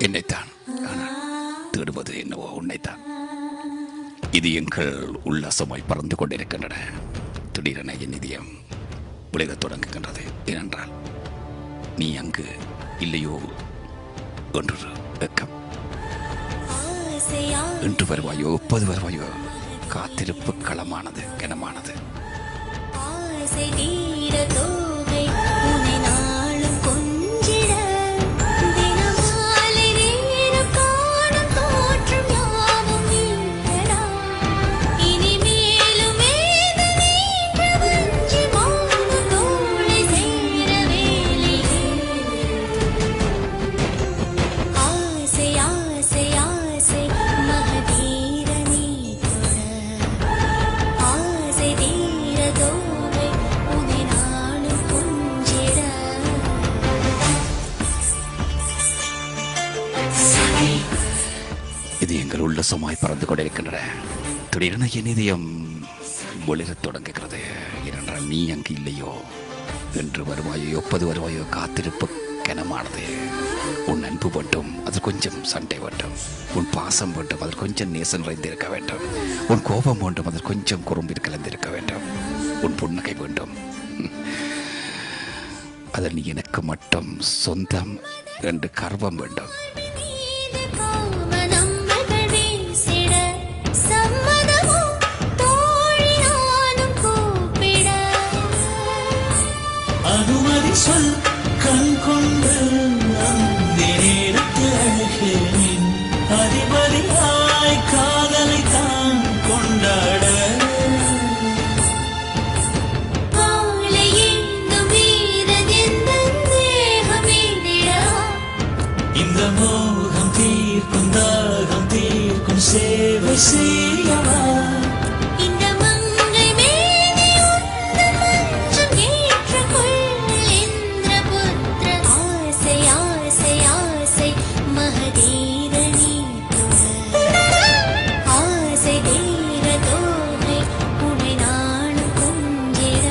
என்னைத்தான் ஆனால் தேடுவது என்னவோ உன்னைத்தான் இது எங்கள் உல்லாசமாய் பறந்து கொண்டிருக்கின்றன திடீரென என் இதயம் விளையத் தொடங்குகின்றது ஏனென்றால் நீ அங்கு இல்லையோ என்று வெக்கம் ஆசையா என்று வருவாயோ எப்போது வருவாயோ காத்திருப்பு களமானது கனமானது ஆசை தீர தோகை உன்னை நாளும் கொஞ்சிட தினமாலை நேரம் காணும் தோற்றம் யாவும் நீங்களா இனி மேலும் மேது நீன்ற வஞ்சி வாங்கும் தோளை சேர வேலையே ஆசை ஆசை ஆசை மகதீர நீ தொட ஆசை தீர தோகை உனை நாளும் கொஞ்சிட இது எங்கள் உல்லாசமாய் பறந்து கொண்டிருக்கின்றன திடீரென என் இதயம் ஒளிரத் தொடங்குகிறது ஏனென்றால் நீ அங்கு இல்லையோ என்று வருவாயோ எப்போது வருவாயோ காத்திருப்பு கனமானது உன் அன்பு வேண்டும் அது கொஞ்சம் சண்டை வேண்டும் உன் பாசம் வேண்டும் அதில் கொஞ்சம் நேசம் நிறைந்திருக்க வேண்டும் உன் கோபம் வேண்டும் அதில் கொஞ்சம் குறும்பில் கலந்திருக்க வேண்டும் உன் புன்னகை வேண்டும் அதில் நீ எனக்கு மட்டும் சொந்தம் என்று கர்வம் வேண்டும் மீது காமனம்பர்கள் வீசிட சம்மதமோ தோழி நானும் கூப்பிட அனுமதி சொல் கண் கொண்டு அந்த நேரத்து அழகு நின் அதிபதியாய் காதலை தான் கொண்டாட காலை எங்கும் வீரன் எந்த தேகம் வீழ்ந்திடா இந்த மோகம் தீர்க்கும் தாகம் தீர்க்கும் சேவை செய்யவா இந்த மங்கை மேனி உந்த மஞ்சம் ஏற்றுக்கொள் இந்திரபுத்திர ஆசை ஆசை ஆசை மகதீர நீ ஆசை தீர தோகை உனை நாளும் கொஞ்சிட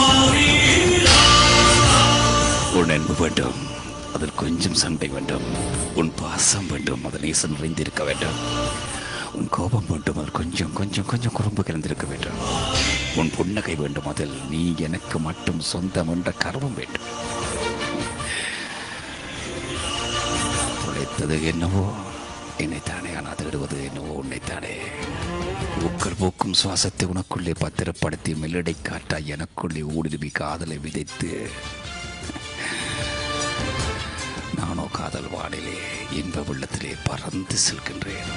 உன் அன்பு வேண்டும் அதில் கொஞ்சம் சண்டை வேண்டும் உன் பாசம் வேண்டும் அதில் நேசம் நிறைந்திருக்க வேண்டும் உன் கோபம் வேண்டும் அதில் கொஞ்சம் கொஞ்சம் கொஞ்சம் குறும்பு கலந்திருக்க வேண்டும் உன் புன்னகை வேண்டும் அதில் நீ எனக்கு மட்டும் சொந்தம் என்ற கர்வம் வேண்டும் தொலைத்தது என்னவோ என்னைத்தானே ஆனால் தேடுவது என்னவோ உன்னைத்தானே உக்கர் போக்கும் சுவாசத்தை உனக்குள்ளே பத்திரப்படுத்தி மெல்லடை காட்டாய் எனக்குள்ளே ஊடுருவி காதலை விதைத்து நானோ காதல் வானிலே இன்ப வெள்ளத்திலே பறந்து செல்கின்றேன்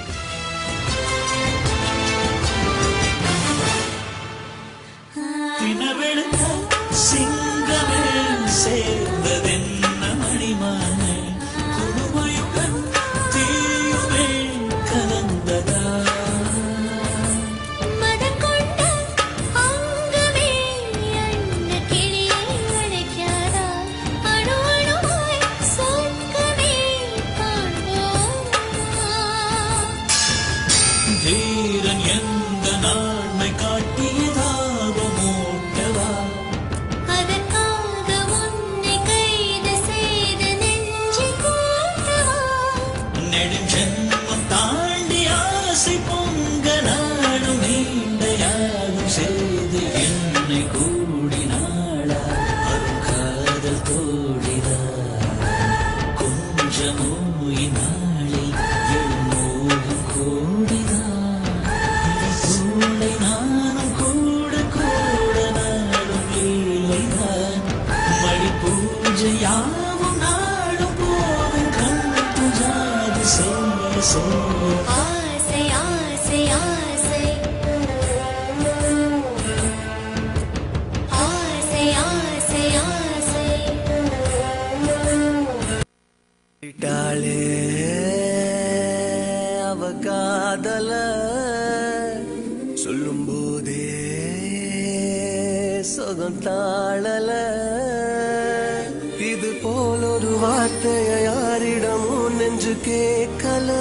தினவெடுத்த சிங்கமே சேர்ந்ததென்ன மணிமானே குடுமையுடன் தீயுமே கலந்ததா மதம் கொண்ட அங்கமே அன்ன கிளியை அழைக்காதா அணு அணுவாய் சொர்க்கமே காண்போமா தீரன் எந்த நாண்மை காட்டியதாக மூட்டவா அதற்காக உன்னை கைது செய்து நெஞ்சை கூட்டவா நெடுஞ்சென்மம் தாண்டி ஆசை பொங்க நாடும் நீண்ட யாகம் செய்து என்னை கூடினாளா அரும் காதல் தோழிதா கொஞ்சமோ இந்நாளை எழுமோகம் கூடிதா சூளை நானும் கூட கூட நாடும் லீலைதான் மணி பூஜை யாவும் நாடும் போதும் கண்ணு துஜாது செய்ய செய்ய ஆசை ஆசை ஆசை ஆசை ஆசை ஆசை விட்டாளே அவ காதல சொல்லும் போதே சுகம் தாழல இது போல் ஒரு வார்த்தைய யாரிடமும் நெஞ்சு கேட்கல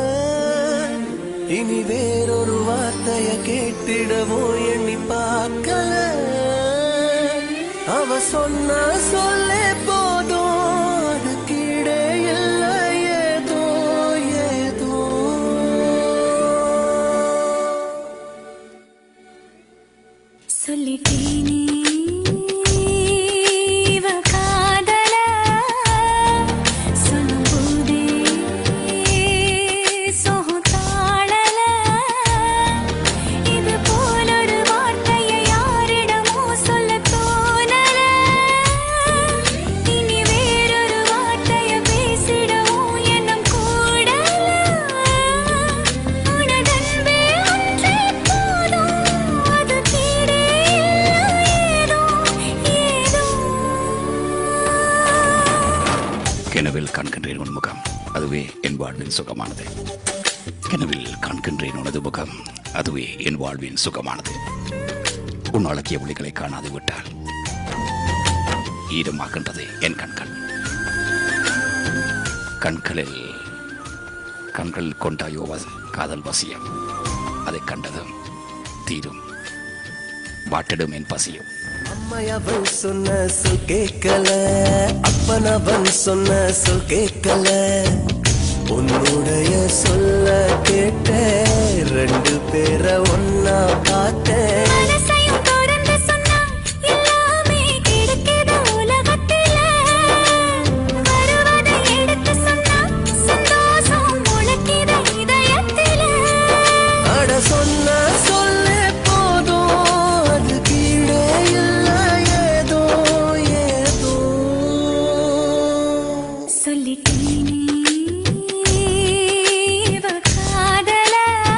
இனி வேறொரு வார்த்தைய கேட்டிடவும் எண்ணி பார்க்கல அவ சொன்ன சொல்லே போதும் அது கீழே இல்லை ஏதோ வாழ்வின் சுகமானது கனவில் காண்கின்றேன் உனது முகம் அதுவே என் வாழ்வின் சுகமானது உன் அழகிய ஒளிகளை காணாது விட்டால் ஈரமாகின்றது என் கண்கள் கண்களில் கண்கள் கொண்டாயோ வச- காதல் வசியம் அதை கண்டதும் தீரும் வாட்டிடும் என் பசியும் அம்மையவன் சொன்ன சொல் கேட்கல அப்பன் அவன் சொன்ன சொல் கேட்கல உன்னுடைய சொல்ல கேட்ட ரெண்டு பேரை ஒன்னா பார்த்தேன் மனசையும் திறந்து சொன்னா எல்லாமே கிடைக்குது உலகத்தில. வருவதை எடுத்து சொன்னா சந்தோஷம் முளைக்குது இதயத்தில. அட சொன்ன சொல்லே போதும் அது கீழே இல்ல ஏதோ ஏதோ சொல்லிட்டேனே இவ காதல.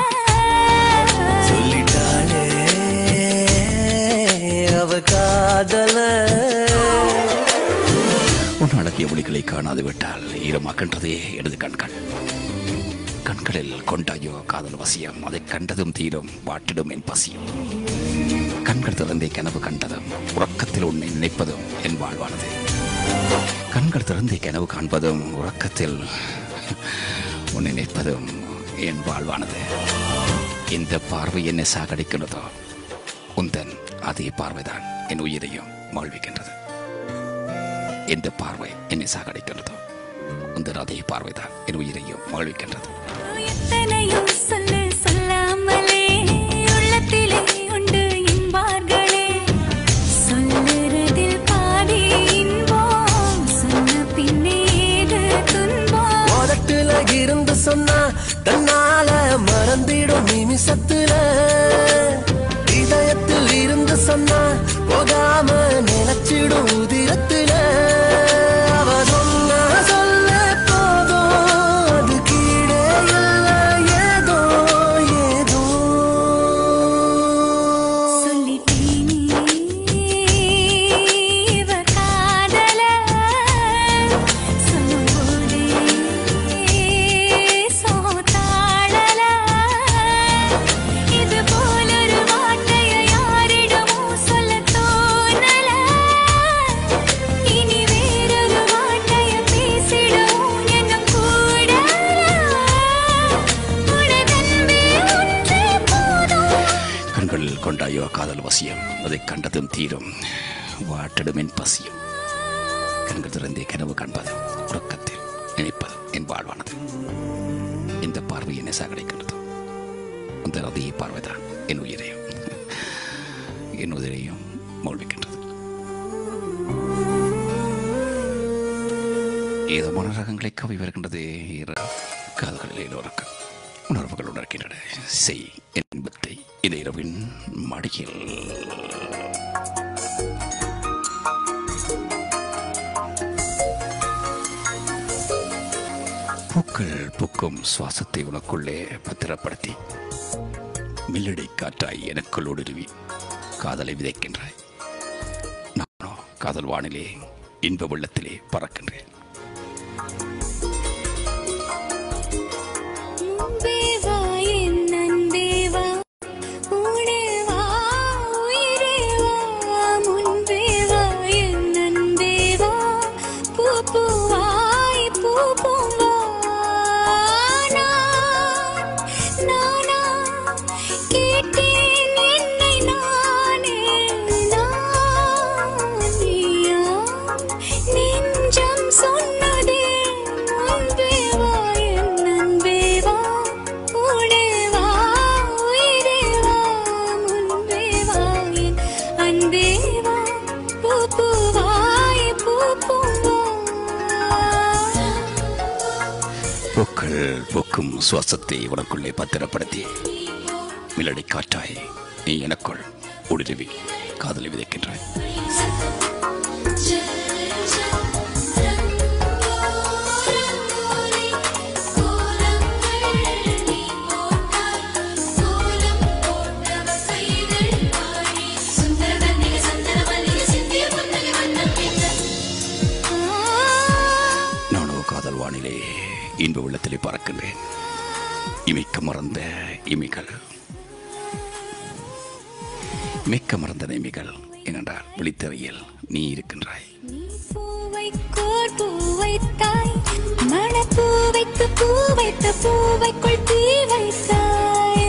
சொல்லிட்டாளே அவ காதல உன் அழகிய ஒளிகளை காணாது விட்டால் ஈரமாக்கின்றதே எனது கண்கள் கண்களில் கொண்டாயோ காதல் வசியம் அதை கண்டதும் தீரும் வாட்டிடும் என் பசியும் கண்கள் திறந்தே கனவு கண்டதும் உறக்கத்தில் உன்னை நினைப்பதும் என் வாழ்வானது கண்கள் திறந்தே கனவு காண்பதும் உறக்கத்தில் உன்னை நினைப்பதும் என் வாழ்வானது இந்த பார்வை என்னை சாகடிக்கிறதோ உந்தன் அதே பார்வைதான் என் உயிரையும் வாழ்விக்கின்றது எந்த பார்வை என்னை சாகடிக்கிறதோ உந்தன் அதே பார்வைதான் என் உயிரையும் வாழ்விக்கின்றது எத்தனையோ சொல்லு சொல்லாமலே உள்ளத்திலே உண்டு என்பார்களே சொல்லுறதில் பாதி இன்பம் சொன்ன பின்னே ஏது துன்பம் உதட்டுல இருந்து சொன்னா தன்னால மறந்திடும் நிமிஷத்துல இதயத்தில் இருந்து சொன்னா போகாம நினைச்சிடும் உதிரத்துல அவ சொன்னா சொல்ல போதும் அது கீழே இல்ல ஏதோ ஏதோ சொல்லிட்டேனே இவ காதல சொல்லும்போதே சோதாளல இது போலொரு வார்த்தையை யாரிடமும் சொல்லத் தோணல இனி வேறொரு வார்த்தையை பேசிடவும் எண்ணம் கூடல உனதன்பே ஒன்றே போதும் கண்களில் கொண்டாயோ காதல் வசியம் அதை கண்டதும் தீரும் வாட்டிடும் என் பசியும் கண்கள் திறந்தே கனவு காண்பது உறக்கத்தில் நினைப்பது என் வாழ்வானது இந்த பார்வை என்னை சாகடிக்கின்றது அந்த அதே பார்வைதான் என் உயிரையும் என் உயிரையும் மூழ்கிக்கின்றது ஏதமான ரகங்களை கவி வருகின்றது இர- காதுகளில் உறக்கம் உணர்வுகள் உணர்கின்றன செய் என்பத்தை இந்த இரவின் மடியில் பூக்கள் பூக்கும் சுவாசத்தை உனக்குள்ளே பத்திரப்படுத்தி மில்லடை காற்றாய் எனக்குள் ஊடுருவி காதலை விதைக்கின்றாய் நானோ காதல் வானிலே இன்ப வெள்ளத்திலே பறக்கின்றேன் முன்பேவா என் அன்பேவா உனேவா உயிரேவா முன்பேவா என் அன்பேவா பூ பூவாய் பூ பூவா நான் நானா கேட்டேன் என்னை நானே நான் நீயா நெஞ்சம் சொன்னதே முன்பேவா என் அன்பேவா உனேவா உயிரேவா முன்பேவா என் அன்பேவா பூ பூவாய் பூ பூவா பூக்கள் பூக்கும் சுவாசத்தை உனக்குள்ளே பத்திரப்படுத்தி மில்லடை காற்றாய் நீ எனக்குள் ஊடுருவி காதலை விதைக்கின்றாய் நானோ காதல் வானிலே இன்ப வெள்ளத்திலே பறக்கின்றேன் இமைக்க மறந்த இமைகள் இமைக்க மறந்த இமைகள் ஏனென்றால் விழித்தறையில் நீ இருக்கின்றாய் நீ பூவைக்கோர் பூவைத்தாய் மணப்பூவைக்கு பூ வைத்த பூவைக்குள் தீ வைத்தாய்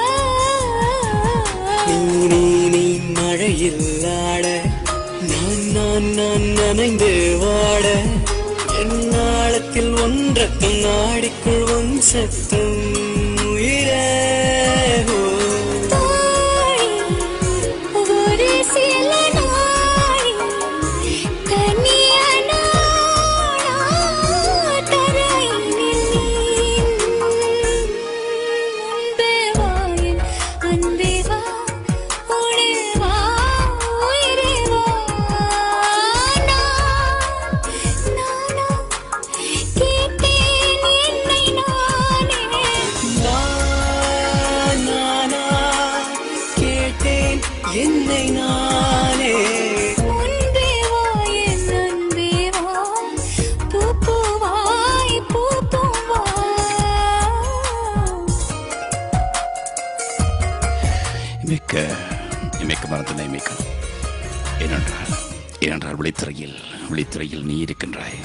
நீ நீ நீ மழையில் ஆட நான் நான் நான் நனைந்து வாட என் நாளத்தில் ஒன்றக்கும் நாடிக்குள் ஒன் சத்தம் உயிரே ஓ. தோழி, ஒரு சில நாளி தனியானா தரையினில் நீ அன்பே வா என் அன்பே வா உடே வா உயிரே வா நான் நானா கேட்டேன் என்னை நானே நான் நானா கேட்டேன் என்னை நானே முன்பே வா என் அன்பே வா பூ பூவாய் பூ பூவா இமைக்க இமைக்க மறந்த இமைகள் ஏனென்றால் ஏனென்றால் விழித்திரையில் விழித்திரையில் நீ இருக்கின்றாய்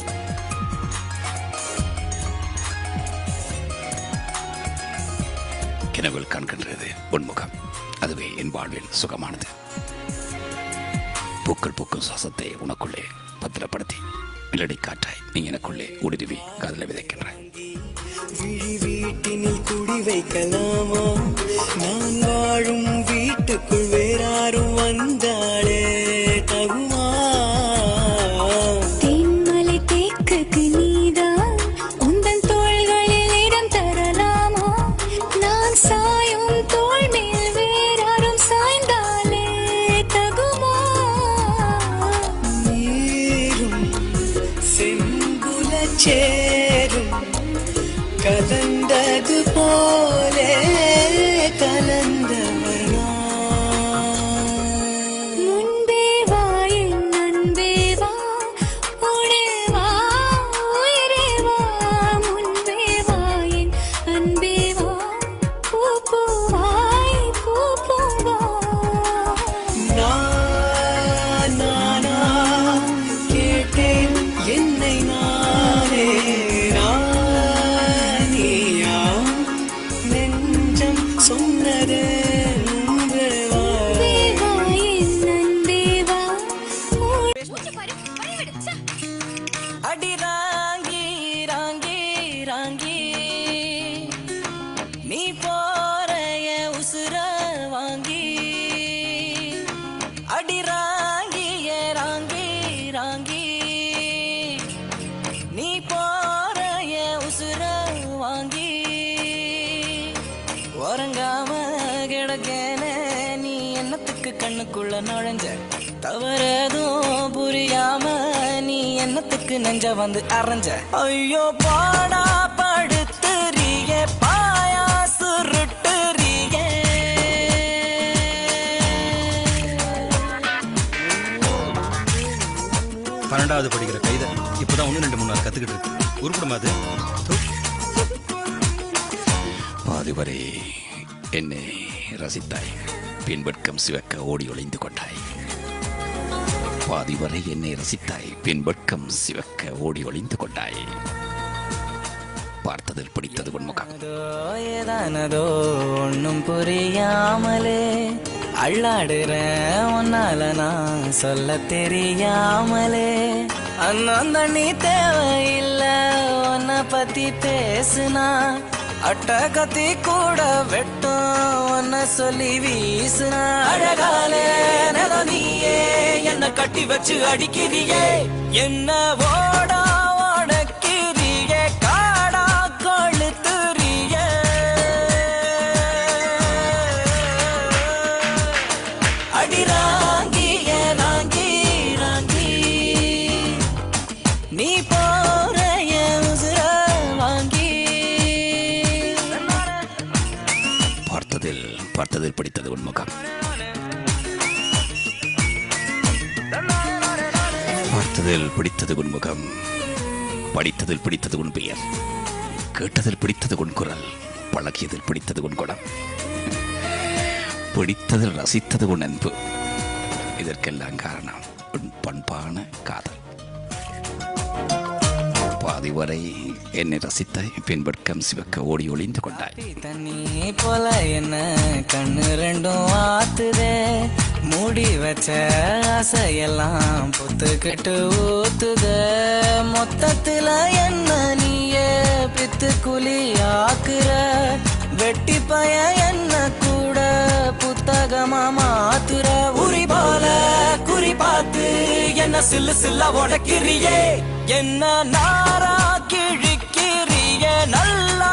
கிணவில் காண்கின்றது உன்முகம் அதுவே என் வாழ்வில் சுகமானது பூக்கள் பூக்கும் சுவாசத்தை உனக்குள்ளே பத்திரப்படுத்தி மில்லடி காற்றாய் நீ எனக்குள்ளே ஊடுருவி காதலை விதைக்கின்றாய் விழி வீட்டினில் குடி வைக்கலாமா நான் வாழும் வீட்டுக்குள் வேறாரும் வந்தாளே தகுமா தென்மலை தேக்குக்கு நீதான் உந்தன் தோள்களில் இடம் தரலாமா நான் சாயும் தோள் மேல் வேறாரும் சாய்ந்தாலே தகுமா நீரும் செங்குல சேரும் கலந்தது போலே கலந்தவர் நான். முன்பே வா என் அன்பே வா உடே வா உயிரே வா முன்பே வா என் அன்பே வா பூ பூவாய் பூ பூவா நான் நானா கேட்டேன் என்னை நானே நான் நீயா நெஞ்சம் சொன்னது முன்பே வா. தேவா என் அன்பே வா அடி ராங்கி ராங்கி ராங்கி நீ போற என் உசுர வாங்கி அடி ராங்கி ஏ ராங்கி ராங்கி நீ போற என் உசுர வாங்கி உறங்காம கிடக்கேனே நீ என்னத்துக்கு கண்ணுக்குள்ள நுழைஞ்ச தவறதும் புரியாம நீ என்னத்துக்கு நெஞ்ச வந்து அரைஞ்ச ஐயோ பாடா படுத்துறிய பாயா சுருட்டுறிய பன்னெண்டாவது படிக்கிற கைதை இப்பதான் ஒன்று ரெண்டு மூணு நாள் கத்துக்கிட்டு இருக்கு உருப்பிடுமா அது தூ. பாதி வரை என்னை ரசித்தாய் பின்பட்கம் சிவக்க ஓடி ஒளிந்து கொண்டாய் பாதி வரை என்னை ரசித்தாய் பின்பட்கம் சிவக்க ஓடி ஒளிந்து கொண்டாய் பார்த்ததில் பிடித்தது உன்முகம் ஏதோ ஏதானதோ ஒன்னும் புரியாமலே அள்ளாடுறேன் உன்னால நான் சொல்ல தெரியாமலே அண்ணன் தண்ணி தேவையில்ல உன்னை பத்தி பேசுனா அட்ட கத்தி கூட வெட்டும் உன்னை சொல்லி வீசுனா அழகாலே நில நீயே என்ன கட்டி வச்சு அடிக்கிறியே என்ன ஓடா உடக்கிறியே காடா கொளுத்துறியே அடி ராங்கி ஏ ராங்கி ராங்கி நீ போற என் உசுர வாங்கி பார்த்ததில் பார்த்ததில் பிடித்தது உன்முகம் பார்த்ததில் பிடித்தது உன்முகம் படித்ததில் பிடித்தது உன் பெயர் கேட்டதில் பிடித்தது உன் குரல் பழகியதில் பிடித்தது உன் குணம் பிடித்ததில் ரசித்தது உன் அன்பு இதற்கெல்லாம் காரணம் உன் பண்பான காதல் பாதி வரை என்னை ரசித்தாய் பின்பற்கம் சிவக்க ஓடி ஒளிந்து கொண்டாய் தண்ணி போல என்ன கண்ணு ரெண்டும் ஆத்துதே மூடி வச்ச ஆசையெல்லாம் புத்துக்கிட்டு ஊத்துத மொத்தத்துல என்ன நீயே பித்து குழி ஆக்குற வெட்டி பய என்ன கூட புத்தகமா மாத்துற உரி போல குறி பார்த்து என்ன சில்லு சில்ல உடக்கிறியே என்ன நாரா கிழிக்கிறிய நல்லா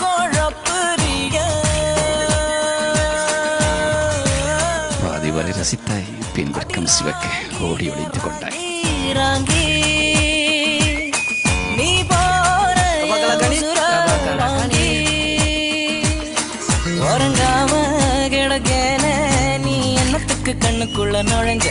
குழப்புறிய பாதி வரை ரசித்தாய் பின்பற்கம் சிவக்க ஓடி ஒளிந்து கொண்டாய் ராங்கி நீ போற உசுர வாங்கி உறங்காம கிடக்கேன நீ என்னத்துக்கு கண்ணுக்குள்ள நுழைஞ்ச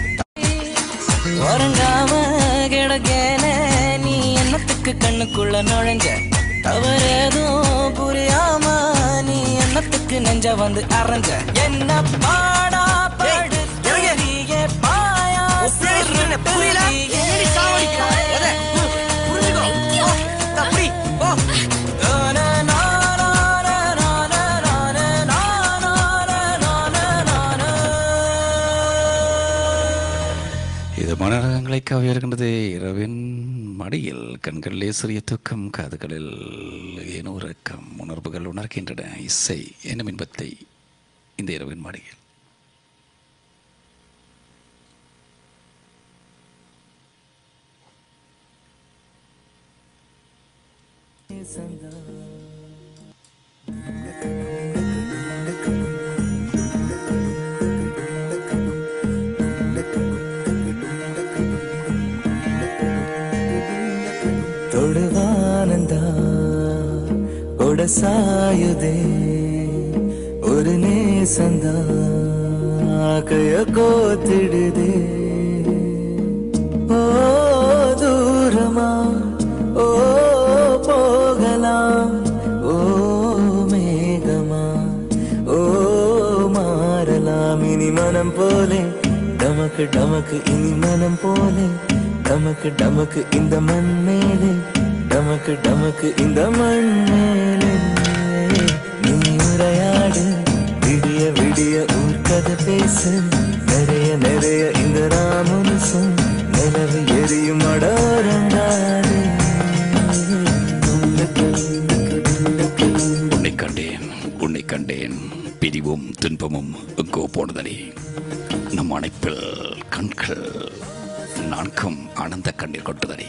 உறங்காம கிடக்கேன நீ என்னத்துக்கு கண்ணுக்குள்ள நுழைஞ்ச தவறேதும் புரியாம நீ என்னத்துக்கு நெஞ்ச வந்து அரைஞ்ச என்ன பாடா படுத்தியே பாயா புரியல இது மனரகங்களை கவியிருக்கின்றது இரவின் மடியில் கண்களிலே சிறிய தூக்கம் காதுகளில் ஏனோ உறக்கம் உணர்வுகள் உணர்கின்றன இசை என்னும் இன்பத்தை இந்த இரவின் மடியில் தொடுவானந்தா கொட சாயுதே ஒரு நேசந்தா கைய கோத்திடுதே ஓ தூரமா ஓ போகலாம் ஓ மேகமா ஓ மாறலாம் இனி மனம் போலே டமக்கு டமக்கு இனி மனம் போலே டமக்கு டமக்கு இந்த மண் மேலே டமக்கு டமக்கு இந்த மண் மேலே நீ உரையாடு விடிய விடிய ஊர்க்கதை பேசு நிறைய நிறைய இந்த ராமனுசம் நிலவு எரியும் அடோரங்காடு உன்னை கண்டேன் உன்னை கண்டேன் பிரிவும் துன்பமும் எங்கோ போனதனே நம் அணைப்பில் கண்கள் நான்கும் ஆனந்த கண்ணீர் கொட்டுதனே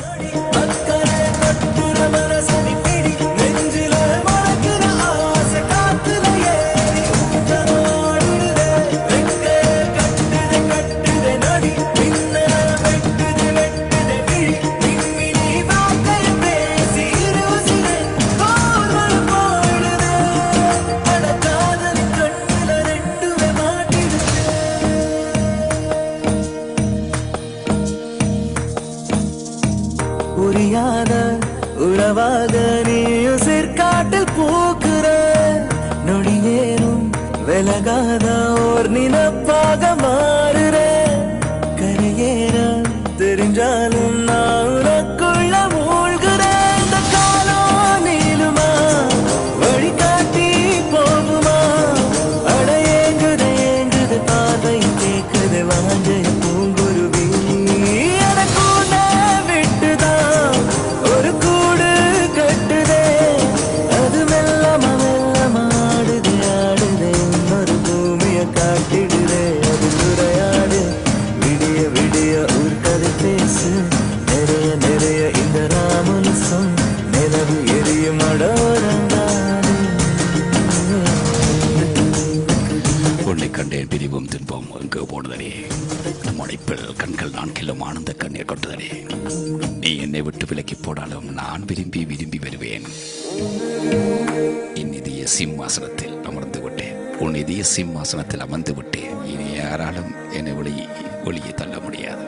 புரியாத உறவாக நீ உசிர்காட்டில் பூக்குற நொடி நேரும் விலகாத ஓர் நினப்பாக மாறுற கரையேற தெரிஞ்சாலும் நான் உனக்குள்ள மூழ்கிறேன் இந்த காலம் நீளுமா வழிகாட்டி போகுமா அட ஏங்குது ஏங்குது பார்வை கேக்குது வாஞ்சை பூங்குருவி எனக்கூட விட்டுதான் ஒரு கூடு கட்டுதே அது மெல்லமா மெல்லமா ஆடுதே ஆடுதே இன்னொரு பூமிய காட்டிடுதே அது துறையாடு விடிய விடிய ஊர் கதை பேசு நிறைய நிறைய இந்த ராமனுசம் நிலவு எரியும் அடோரங்காடு உன்னை கண்டேன் பிரிவும் துன்பம் எங்கோ போனதனே நம் அணைப்பில் கண்கள் நான்கிலும் ஆனந்த கண்ணீர் கொட்டுதனே நீ என்னை விட்டு விலக்கி போனாலும் நான் விரும்பி விரும்பி வருவேன் என் இதய சிம்மாசனத்தில் அமர்ந்து விட்டேன் உன் இதய சிம்மாசனத்தில் அமர்ந்து விட்டேன் இனி யாராலும் என்னை ஒளி ஒளியை தள்ள முடியாது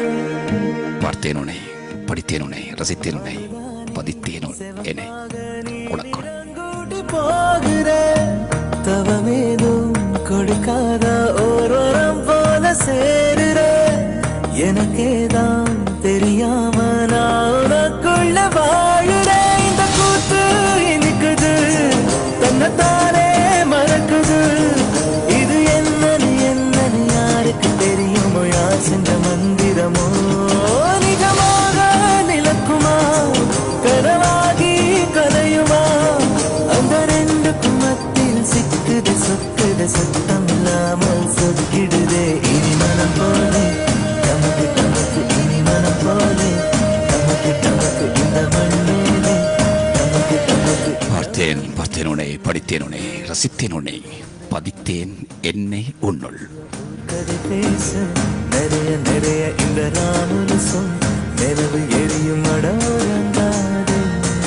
பார்த்தேன் உன்னை படித்தேன் உன்னை ரசித்தேன் உன்னை பதித்தேன் உன்- என்னை உனக்கு கூட்டி போகிற தவமேதும் கொடுக்காத ஓரோரம் போல சேருற எனக்கேதான் தெரியாம நான் உனக்குள்ள வாழுற இந்த கூத்து இனிக்குது தன்னைத்தானே மறக்குது இது என்னன்னு என்னன்னு யாருக்கு தெரியுமோ யார் செஞ்ச மந்திரமோ நிஜமாக நிலக்குமா கனவாகி கலையுமா அந்த ரெண்டுக்கும் மத்தியில் சிக்குது சொக்குது சத்தம் இல்லாமல் சொக்கிடுதே இனி மனம் போலே நமக்கு நமக்கு இனி மனம் போலே நமக்கு நமக்கு இந்த மண்ணிலே நமக்கு நமக்கு பார்த்தேன் பார்த்தேன் உன்னை படித்தேன் உன்னை ரசித்தேன் உன்னை பதித்தேன் என்னை உன்னுள் கதை பேச நிறைய நிறைய இந்த ராமனுசும் நிலவு எரியும் அடோரங்காது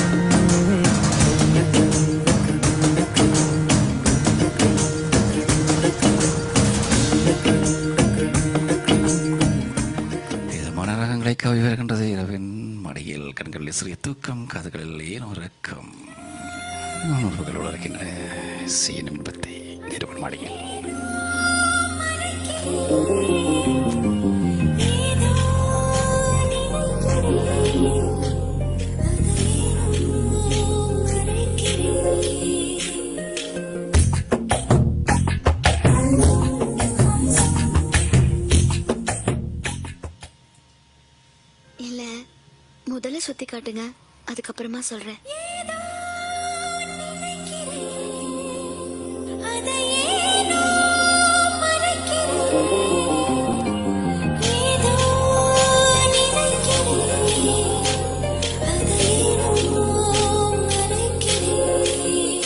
இதமான ரகங்களை கவி வருகின்றது இரவின் மடியில் கண்களில் சிறிய தூக்கம் காதுகளில் ஏனோ ரக்கம் உணர்வுகள் உணர்கின்ற சீன் இன்பத்தை இரவின் மடியில் இல்ல முதல்ல சுத்தி காட்டுங்க அதுக்கப்புறமா சொல்றேன் அதை ஏனோ மறைக்கிறேன். ஏதோ நினைக்கிறேன். அதை ஏனோ மறைக்கிறேன்.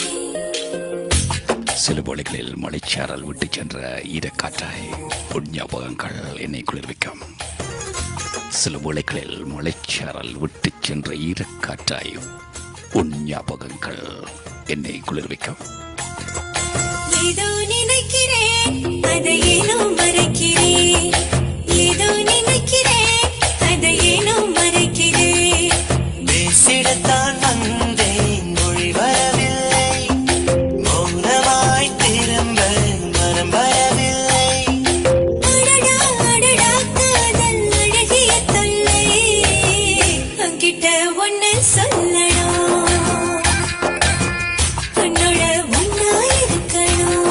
சில பொழிகளில் மலைச்சாரல் விட்டு சென்ற ஈரக்காற்றாய் புண்ணியாபகங்கள் என்னை குளிர்விக்கும் சில வேளைகளில் மலைச்சாரல் விட்டு சென்ற ஈரக்காற்றாய் உன் ஞாபகங்கள் என்னை குளிர்விக்கும் ஏதோ நினைக்கிறேன் அதை ஏனோ மறைக்கிறேன் ஏதோ நினைக்கிறேன் அதை ஏனோ மறைக்கிறேன் பேசிடத்தான் வந்தேன் மொழி வரவில்லை மௌனமாய் திரும்ப மனம் வரவில்லை அடடா அடடா காதல் அழகிய தொல்லை அங்கிட்ட ஒன்னு சொல்லணும் உன்னோட ஒன்னா இருக்கணும்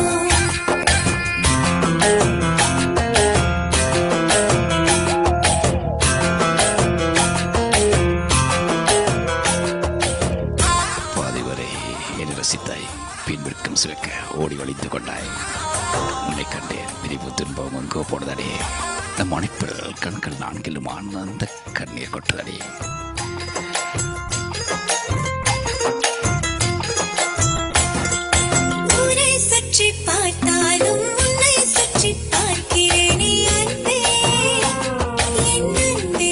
பாதி வரை என்னை ரசித்தாய் பின்விற்கும் சிவக்க ஓடி ஒளிந்து கொண்டாய் உன்னை கண்டேன் பிரிவு துன்பம் எங்கோ போனதடே நம் அணைப்பில் கண்கள் நான்கிலும் ஆனந்த கண்ணீர் கொட்டுதடே ஊரை சுற்றி பார்த்தாலும் உன்னை சுற்றி பார்க்கிறேனே அன்பே என் அன்பே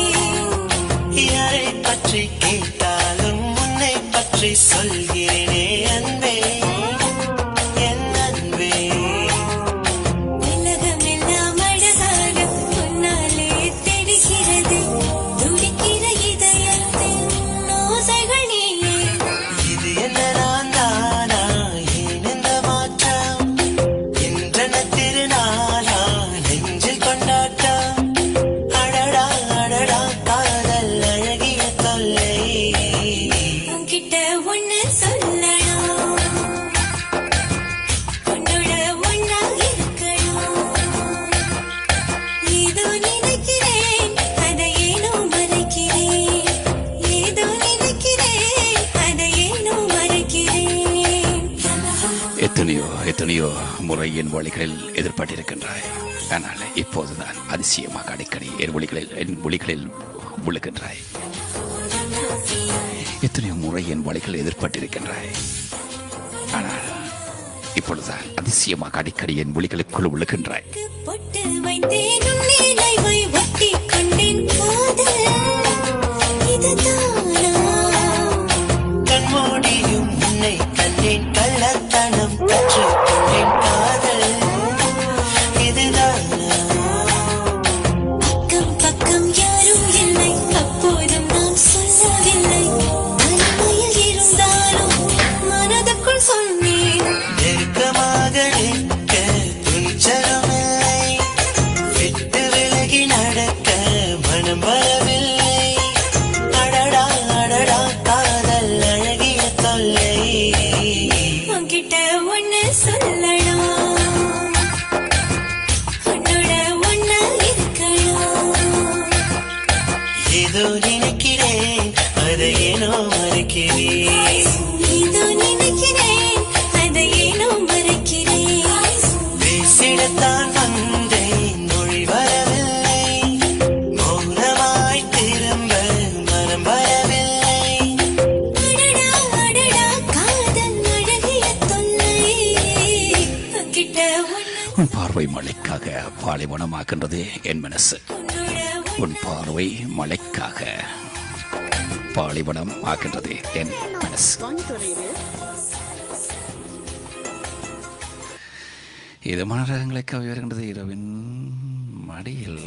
யாரை பற்றி கேட்டாலும் உன்னை பற்றி சொல்கிறேனே அன்பே என் அன்பே உலகமெல்லாம் அழகாக உன்னாலே தெரிகிறது துடிக்கிற இதயத்தின் ஓசைகள் நீயே இது என்ன நான் தானா ஏன் இந்த மாற்றம் என்றன திருநாளா நெஞ்சில் கொண்டாட்டம் அடடா அடடா காதல் அழகிய தொல்லை உன்கிட்ட ஒன்னு சொல்லணும் உன்னோட ஒன்னா இருக்கணும் ஏதோ நினைக்கிறேன் அதை ஏனோ மறைக்கிறேன் ஏதோ நினைக்கிறேன் அதை ஏனோ மறைக்கிறேன் எத்தனையோ எத்தனையோ முறை என் வழிகளில் எதிர்பார்த்திருக்கின்றாய் ஆனால் இப்போதுதான் அதிசயமாக அடிக்கடி என் வழிகளில் என் வழிகளில் விழுகின்றாய் எத்தனையோ முறை என் வழிகளில் எதிர்பார்த்திருக்கின்றாய் ஆனால் இப்பொழுதுதான் அதிசயமாக அடிக்கடி என் விழிகளுக்குள் விழுகின்றாய் பொட்டு வைத்தேன் உன் நினைவை ஒட்டிக் கொண்டேன் காதல் இதுதானா கண்மூடியும் உன்னை கண்டேன் கள்ளத்தனம் கற்றுக்கொண்டேன் காதல் இதுதானா அக்கம் பக்கம் யாரும் இல்லை அப்போதும் நான் சொல்லவில்லை தனிமையில் இருந்தால் ஏதோ நினைக்கிறேன் அதை ஏனோ மறைக்கிறேன் பேசிடத்தான் வந்தேன் மொழி வரவில்லை மௌனமாய் திரும்ப மனம் வரவில்லை அடடா அடடா காதல் அழகிய தொல்லை கிட்ட ஒண்ணு உன் பார்வை மழைக்காக பாலைவனமாக்கின்றது என் மனசு உன் பார்வை மழைக்காக பாலைவனம் ஆக்கின்றது என் மனசு இது மனரகங்களை கவி வருகின்றது இரவின் மடியில்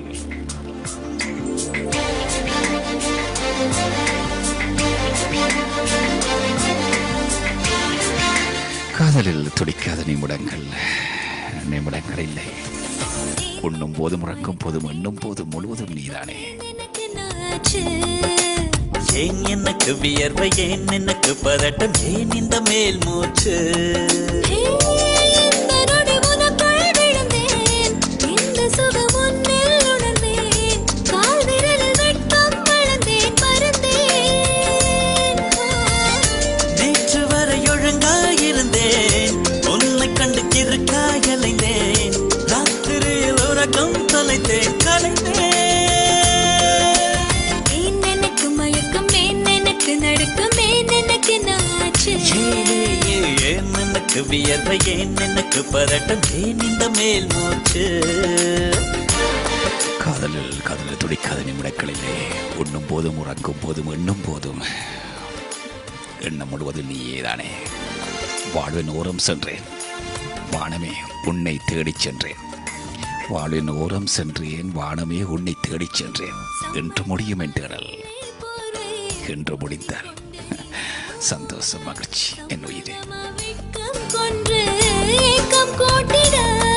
காதலில் துடிக்காத நிமிடங்கள் நிமிடங்கள் இல்லை உண்ணும் போதும் உறங்கும் போதும் எண்ணும் போதும் முழுவதும் நீதானே எனக்கு நாச்சு ஏன் எனக்கு வியர்வை ஏன் எனக்கு பதட்டம் ஏன் இந்த மேல் மூச்சு இந்த நொடி உனக்குள் விழுந்தேன். இந்த சுகம் உன்னில் உணர்ந்தேன். கால் விரலில் வெட்கம் வளர்ந்தேன், பறந்தேன். நேற்று வரை ஒழுங்காயிருந்தேன் உன்னை கண்டு கிறுக்காய் அலைந்தேன் ராத்திரியில் உறக்கம் தொலைத்தேன் கலைந்தேன் ஏன் எனக்கு மயக்கம், ஏன் எனக்கு நடுக்கம், ஏன் எனக்கு நாச்சு? ஏன் ஏன் எனக்கு வியர்வை ஏன் எனக்கு பதட்டம் ஏன் இந்த மேல் மூச்சு காதலில் காதலில் துடிக்காத நிமிடங்களிலே உண்ணும் போதும் உறங்கும் போதும் எண்ணும் போதும் எண்ணம் முழுவதும் நீயேதானே வாழ்வின் ஓரம் சென்றேன் வானமே உன்னை தேடிச் சென்றேன் வாழ்வின் ஓரம் சென்றேன் வானமே உன்னை தேடிச் சென்றேன் என்று முடியும் என் தேடல் என்று முடிந்தால் சந்தோஷம் மகிழ்ச்சி என் உயிரே வெட்கம் கொன்று ஏக்கம் கூட்டிட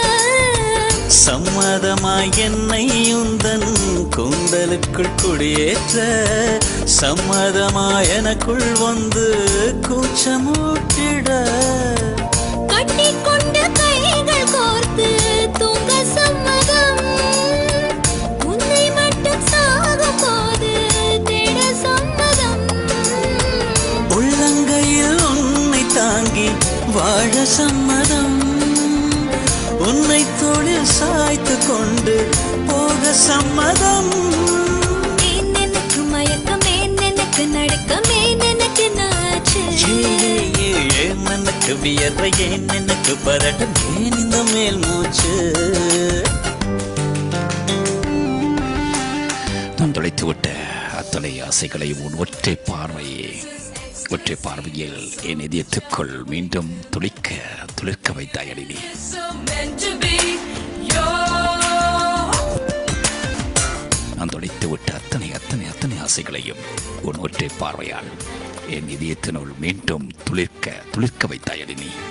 சம்மதமாய் என்னை உந்தன் கூந்தலுக்குள் குடியேற்ற சம்மதமாய் எனக்குள் வந்து கூச்சமூட்டிட கட்டிக்கொண்ட கைகள் கோர்த்து தூங்க சம்மதம் உன்னை மட்டும் சாகும் போது தேட சம்மதம் உள்ளங்கையில் உன்னை தாங்கி வாழ சம்மதம் உன்னை தோளில் சாய்த்து கொண்டு போக சம்மதம் ஏன் எனக்கு மயக்கம் ஏன் எனக்கு நடுக்கம் ஏன் எனக்கு நாச்சு ஏ, ஏ, ஏன் எனக்கு வியர்வை ஏன் எனக்கு பதட்டம் ஏன் இந்த மேல் மூச்சு நான் தொலைத்துவிட்ட அத்தனை ஆசைகளையும் உன் ஒற்றை பார்வையே ஒற்றை பார்வையில் என் இதயத்துக்குள் மீண்டும் துளிக்க துளிர்க்க வைத்தாய் அடி நீ நான் தொலைத்து விட்ட அத்தனை அத்தனை அத்தனை ஆசைகளையும் உன் ஒற்றை பார்வையால் என் இதயத்தினுள் மீண்டும் துளிர்க்க துளிர்க்க வைத்தாய் அடி நீ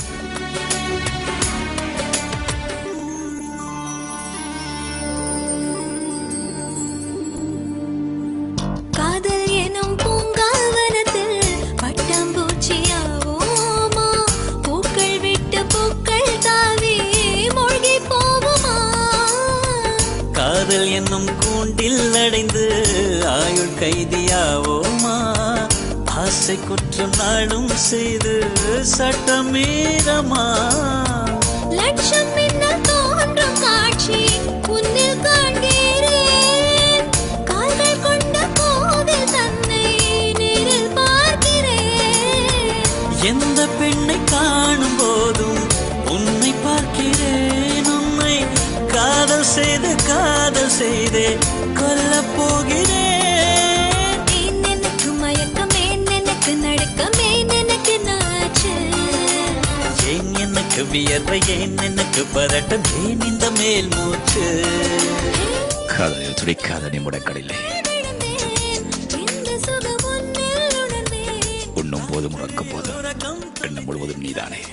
காதல் எனும் பூங்காவனத்தில் பட்டாம்பூச்சியாவோமா பூக்கள் விட்டு பூக்கள் தாவி மூழ்கி போவோமா காதல் என்னும் கூண்டில் அடைந்து ஆயுள் கைதியாவோமா ஆசை குற்றம் நாளும் செய்து சட்டமீறமா லட்சம் மின்னல் தோன்றும் காட்சி உன்னில் காண்கிறேன் கால்கள் கொண்ட கோவில் தன்னை நேரில் பார்க்கிறேன் எந்த பெண்ணை காணும் போதும் உன்னை பார்க்கிறேன் உன்னை காதல் செய்து காதல் செய்தே கொல்லப் போகிறேன் ஏன் எனக்கு மயக்கம் ஏன் எனக்கு நடுக்கம் ஏன் எனக்கு நாச்சு ஏன் எனக்கு வியர்வை ஏன் எனக்கு பதட்டம் ஏன் இந்த மேல் மூச்சு காதலில் துடிக்காத நிமிடங்களிலே விழுந்தேன் இந்த சுகம் உன்னில் உணர்ந்தேன் உண்ணும் போதும் உறக்கும் போதும் உறக்கம் எண்ணம் முழுவதும் நீதானே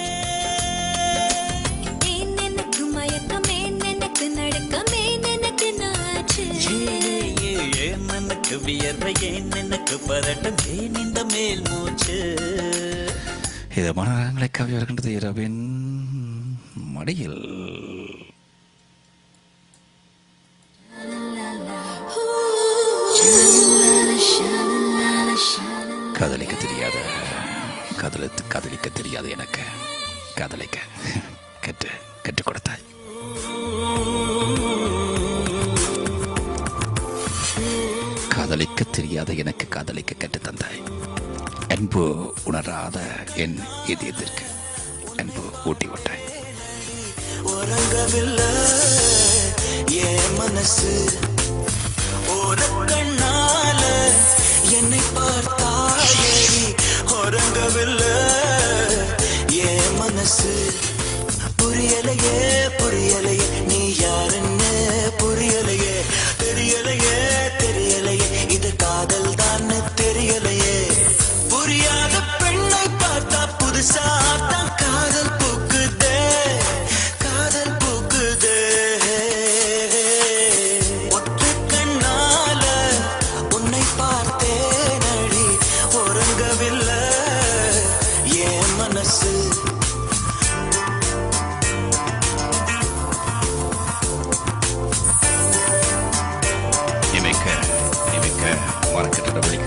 ஏன் எனக்கு மயக்கம் ஏன் எனக்கு நடுக்கம் ஏன் எனக்கு நாச்சு ஏ, ஏன் எனக்கு வியர்வை ஏன் எனக்கு பதட்டம் ஏன் இந்த மேல் மூச்சு இது மனரங்களை கவி வருகின்றது இரவின் மடியில் காதலிக்க தெரியாத காதலித்து காதலிக்க தெரியாது எனக்கு காதலிக்க கற்று கற்றுக் கொடுத்தாய் காதலிக்க தெரியாத எனக்கு காதலிக்க கற்றுத் தந்தாய் அன்பு உணராத என் இதயத்திற்கு அன்பு ஊட்டி விட்டாய் உறங்கவில்லை என் மனசு ஒரு கண்ணால என்னை பார்த்தாயடி உறங்கவில்லை என் மனசு புரியலையே புரியலையே நீ யாருன்னு புரியலையே தெரியலையே தெரியலையே இது காதல் தான் தெரியலையே புரியாத பெண்ணை பார்த்தா புதுசா தான் காதல் பூக்குதே காதல் பூக்குதே ஒற்றை கண்ணால உன்னை பார்த்தேன் அடி உறங்கவில்லை என் மனசு நினைக்க நினைக்க மறக்கிட்ட வலிக்க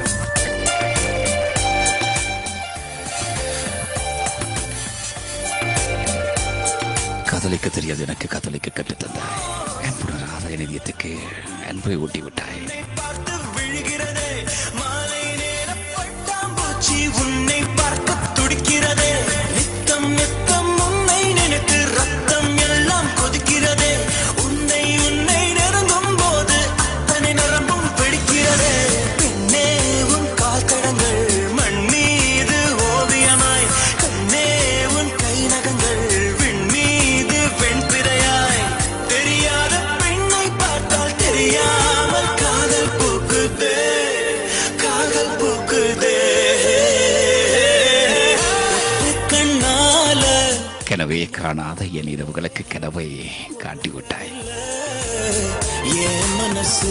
காதலிக்க தெரியாது எனக்கு காதலிக்க கற்றுத் தந்தாய் அன்புணராத என் இதயத்துக்கு அன்பை ஊட்டி விட்டாய் பார்த்து விழுகிறதே மாலை நேர பட்டாம்பூச்சி உன்னை பார்க்க துடிக்கிறதே நித்தம் நித்தம் உன்னை நினைத்து ரத்தம் எல்லாம் கொதிக்கிறதே உன்னை உன்னை நெருங்கும் போது அத்தனை நரம்பும் பிடிக்கிறதே பெண்ணே உன் கால் தடங்கள் மண் மீது ஓவியமாய் கண்ணே உன் கை நகங்கள் விண் மீது வெண்பிறையாய் தெரியாத பெண்ணை பார்த்தால் தெரியாமல் காதல் பூக்குதே காதல் பூக்குதே ஒற்றை கண்ணால கனவே காணாத என் இரவுகளுக்கு கனவை காட்டி விட்டாய் என் மனசு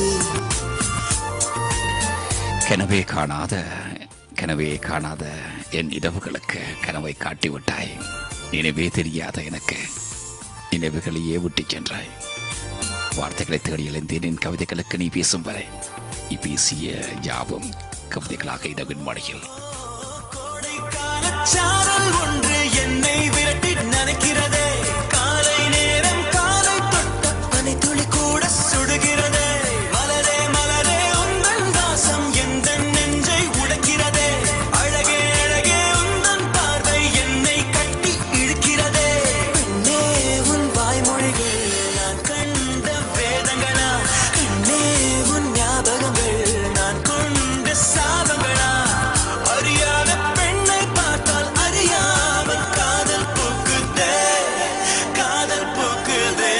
கனவே காணாத கனவே காணாத என் இரவுகளுக்கு கனவை காட்டி விட்டாய் நினைவே தெரியாத எனக்கு நினைவுகளையே விட்டுச் சென்றாய் வார்த்தைகளை தேடி எழுந்தேன் என் கவிதைகளுக்கு நீ பேசும் வரை நீ பேசிய யாவும் கவிதைகளாக இரவின் மழையில் சாரல் ஒன்று என்னை விரட்டி நினைக்கிறதே காலை நேரம் காலை தொட்ட பனி துளி கூட சுடுகிறதே மலரே மலரே உந்தன் வாசம் எந்த நெஞ்சை உடைக்கிறதே அழகே அழகே உந்தன் பார்வை என்னை கட்டி இழுக்கிறதே பெண்ணே உன் வாய்மொழிகள் நான் கண்ட வேதங்களா கண்ணே உன் ஞாபகங்கள் நான் கொண்ட சாபங்களா அறியாத பெண்ணை பார்த்தால் அறியாமல் காதல் பூக்குதே காதல் பூக்குதே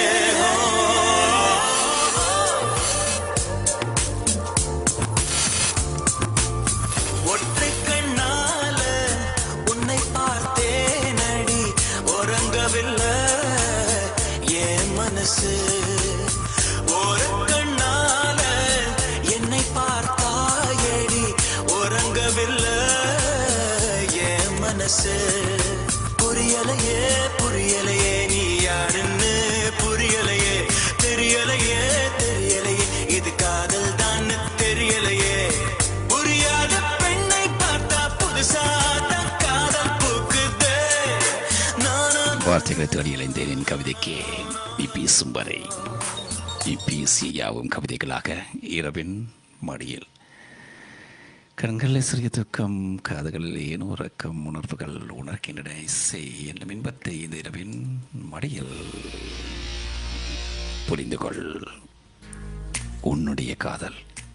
ஒற்றை கண்ணால உன்னை பார்த்தேன் அடி உறங்கவில்லை என் மனசு ஒரு கண்ணால என்னை பார்த்தாயடி உறங்கவில்லை என் மனசு புரியலையே புரியலையே நீ யாருன்னு புரியலையே தெரியலையே தெரியலையே இது காதல் தான் தெரியலையே புரியாத பெண்ணை பார்த்தா புதுசா தான் காதல் பூக்குதே நானும் வார்த்தைகளை தேடி இழைந்தேன் என் கவிதைக்கு நீ பேசும் வரை நீ பேசிய யாவும் கவிதைகளாக இரவின் மடியில் கண்களில் சிறிய துக்கம் காதுகளில் ஏனோ உறக்கம் உணர்வுகள் உணர்கின்றன இசை என்னும் இன்பத்தை இந்த இரவின் மடியில் புரிந்து கொள் உன்னுடைய காதல்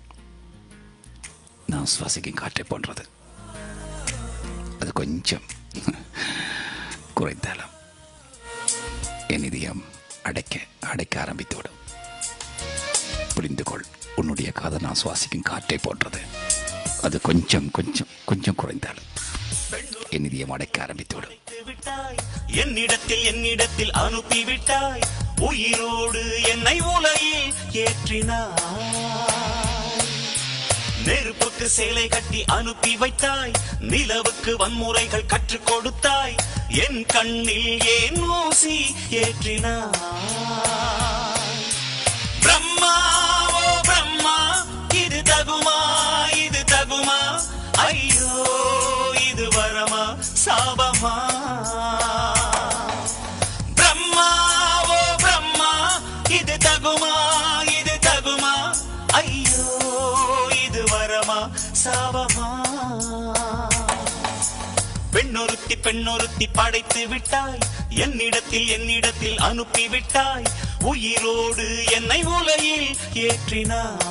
நான் சுவாசிக்கும் காற்றை போன்றது அது கொஞ்சம் குறைந்தாலும் என் இதயம் அடைக்க அடைக்க ஆரம்பித்துவிடும் புரிந்து கொள் உன்னுடைய காதல் நான் சுவாசிக்கும் காற்றை போன்றது அது கொஞ்சம் கொஞ்சம் கொஞ்சம் குறைந்தாலும் என் இதயம் அடைக்க ஆரம்பித்துவிடும் விட்டாய் என்னிடத்தில் என்னிடத்தில் அனுப்பி விட்டாய் உயிரோடு என்னை உலகில் ஏற்றினாய் நெருப்புக்கு சேலை கட்டி அனுப்பி வைத்தாய் நிலவுக்கு வன்முறைகள் கற்றுக் கொடுத்தாய் என் கண்ணில் ஏன் ஊசி ஏற்றினாய் பிரம்மா ஓ பிரம்மா இது தகுமா இது தகுமா ஐயோ சாபமா பிரம்மா ஓ பிரம்மா இது தகுமா இது தகுமா ஐயோ இது வரமா சாபமா பெண்ணொருத்தி பெண்ணொருத்தி படைத்து விட்டாய் என்னிடத்தில் என்னிடத்தில் அனுப்பி விட்டாய் உயிரோடு என்னை உலையில் ஏற்றினாய்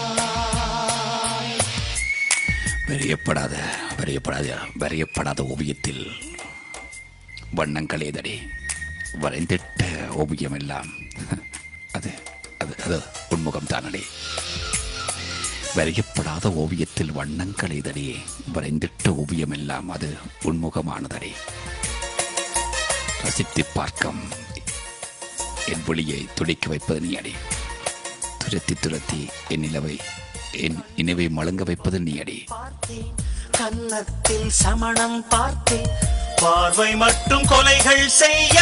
வரியப்படாத வரியப்படாத வரையப்படாத ஓவியத்தில் வண்ணங்கள் ஏதடி வரைந்திட்ட ஓவியம் எல்லாம் அது அது அது உன்முகம் தானடி வரையப்படாத ஓவியத்தில் வண்ணங்கள் ஏதடி வரைந்திட்ட ஓவியம் எல்லாம் அது உன்முகமானதடி ரசித்து பார்க்கம் என் ஒளியை துடிக்க வைப்பது நீ அடி துரத்தி துரத்தி என் நிலவை என் நினைவை மழுங்க வைப்பது நீ அடி பார்த்தேன் கன்னத்தில் சமணம் பார்த்தேன் பார்வை மட்டும் கொலைகள் செய்ய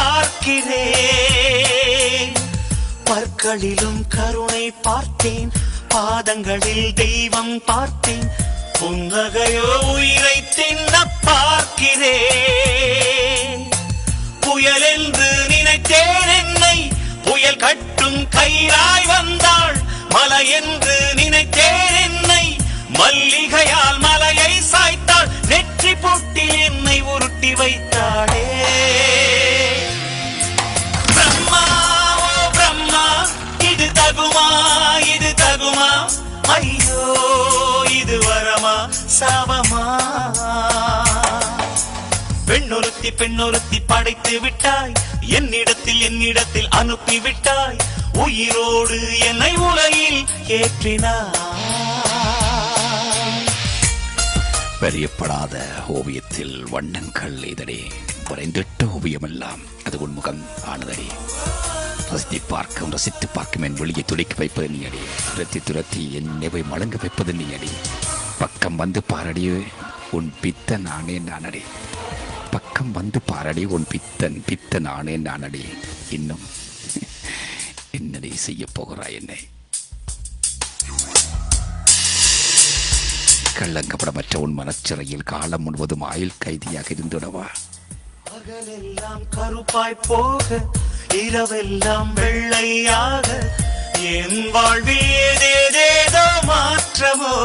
பார்க்கிறேன் பற்களிலும் கருணை பார்த்தேன் பாதங்களில் தெய்வம் பார்த்தேன் புன்னகையோ உயிரை தின்ன பார்க்கிறேன் புயல் என்று நினைத்தேன் என்னை புயல் கட்டும் கயிறாய் வந்தாள் மலை என்று நினைத்தேன் என்னை மல்லிகையால் மலையை சாய்த்தாள் நெற்றி பொட்டில் என்னை உருட்டி வைத்தாளே பிரம்மா ஓ பிரம்மா இது தகுமா இது தகுமா ஐயோ இது வரமா சாபமா பெண்ணொருத்தி பெண்ணொருத்தி படைத்து விட்டாய் என்னிடத்தில் என்னிடத்தில் அனுப்பி விட்டாய் உயிரோடு என்னை உலகில் ஏற்றினாய் வரையப்படாத ஓவியத்தில் வண்ணங்கள் இதடி வரைந்திட்ட ஓவியமெல்லாம் அது உன்முகம் ஆனதடி ரசித்து பார்க்கும் ரசித்து பார்க்கும் என் வெளியை துடிக்க வைப்பது நீ அடி துரத்தி துரத்தி என் நினைவை மழங்க வைப்பது நீ அடி பக்கம் வந்து பாரடி உன் பித்தன் நானே நானடி பக்கம் வந்து பாரடி உன் பித்தன் பித்தன் நானே நானடி இன்னும் என்னடி செய்ய போகிறாய் என்னை கள்ளங்கப்படமற்ற உன் மனச்சிறையில் காலம் முழுவதும் ஆயுள் கைதியாக இருந்துடவா பகலெல்லாம் கருப்பாய் போக இரவெல்லாம் வெள்ளையாக என் வாழ்வில் ஏதேதேதோ மாற்றமோ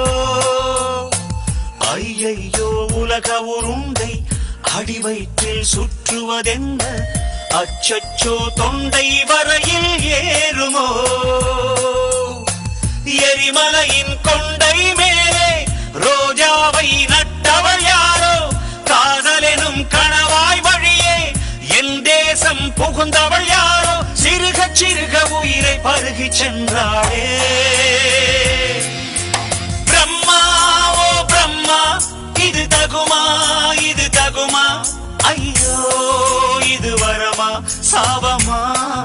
ஐயையோ உலக உருண்டை அடி வயிற்றில் சுற்றுவதென்ன அச்சச்சோ தொண்டை வரையில் ஏறுமோ எரிமலையின் கொண்டை மேலே ரோஜாவை நட்டவள் யாரோ காதலெனும் கணவாய் வழியே என் தேசம் புகுந்தவள் யாரோ சிறுக சிறுக உயிரை பருகி சென்றாளே பிரம்மா ஓ பிரம்மா இது தகுமா இது தகுமா ஐயோ இது வரமா சாபமா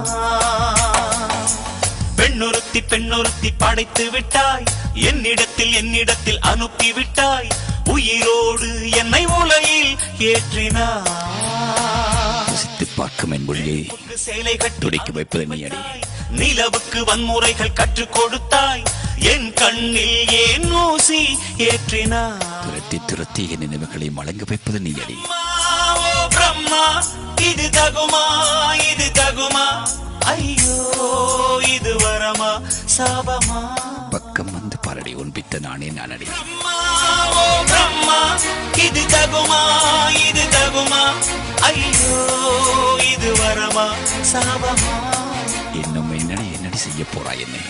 பெண்ணொருத்தி பெண்ணொருத்தி படைத்து விட்டாய் என்னிடத்தில் என்னிடத்தில் அனுப்பி விட்டாய் உயிரோடு என்னை உலகில் ஏற்றினாய் ரசித்து பார்க்கும் என் மொழியை சேலை கட்டி துடிக்க வைப்பது நீ அடி நிலவுக்கு வன்முறைகள் கற்றுக் கொடுத்தாய் என் கண்ணில் ஏன் ஊசி ஏற்றினாய் துரத்தி துரத்தி என் நினைவுகளை மழங்க வைப்பது நீ அடி ஓ பிரம்மா இது தகுமா இது தகுமா ஐயோ இது வரமா சாபமா பக்கம் வந்து பாரடி உன் பித்த நானே நானடி பிரம்மா, ஓ பிரம்மா இது தகுமா இது தகுமா ஐயோ இது வரமா சாபமா இன்னும் என்னடி என்னடி செய்ய போறாய் என்னை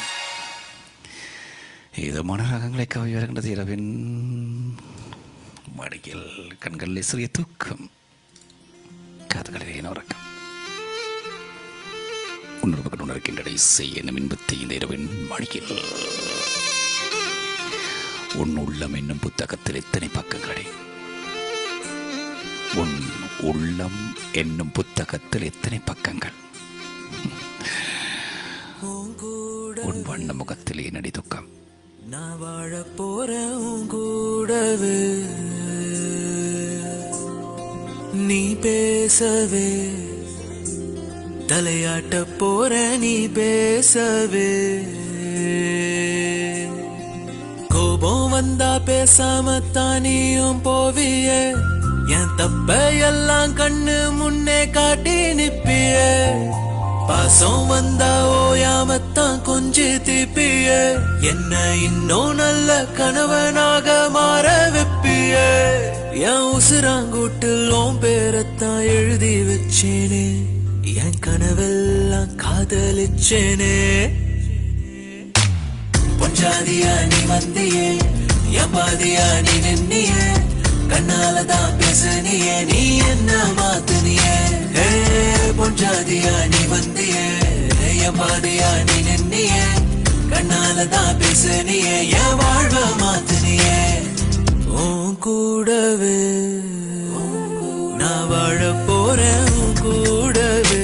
இதமான ராகங்களை கவி வருகின்றது இரவின் மடியில் கண்களில் சிறிய தூக்கம் காதுகளில் உறக்கம் உணர்வுகள் உணர்கின்ற இசை என்னும் இன்பத்தை இந்த இரவின் மடியில் உன் உள்ளம் என்னும் புத்தகத்தில் எத்தனை பக்கங்களே உன் உள்ளம் என்னும் புத்தகத்தில் எத்தனை பக்கங்கள் உன் வண்ண முகத்தில் என்னடி துக்கம் நான் வாழ போறேன் உன் கூடவே நீ பேசவே தலையாட்ட போற நீ பேசவே கோபம் வந்தா பேசாம தானியும் போவிய என் தப்பையெல்லாம் கண்ணு முன்னே காட்டி நிப்பிய பாசம் வந்தா ஓயாமத்தான் கொஞ்சி தீப்பிய என்ன இன்னும் நல்ல கணவனாக மாற வெப்பிய என் உசுராங்கூட்டில் ஓம் பேரத்தான் எழுதி வச்சேனே என் கனவெல்லாம் காதலிச்சேனே பொஞ்சாதியா நீ வந்தியே என் பாதியா நீ நின்னியே கண்ணால தான் பேசுனியே நீ என்ன மாத்துனியே ஏ பொஞ்சாதியா நீ வந்தியே என் பாதியா நீ நின்னியே கண்ணால தான் பேசுனியே என் வாழ்வ மாத்துனியே உன் கூடவே நான் வாழ போறேன் உன் கூடவே